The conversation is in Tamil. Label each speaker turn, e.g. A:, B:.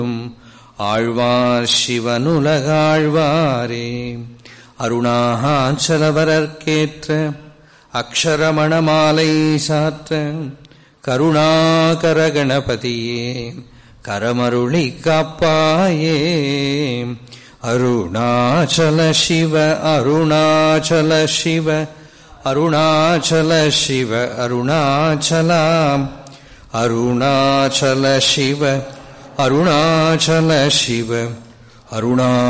A: ஆழ்வார் சிவனுலகாழ்வாரே அருணாச்சலவரற்கேற்ற அக்ஷரமணமாலை சாற்ற கருணாகர கணபதியே கரமருளி காப்பாயே அருணாச்சல சிவ அருணாச்சல சிவ அருணாச்சல சிவ அருணாச்சலாம் அருணாச்சல சிவ அருணாச்சல சிவ அருணா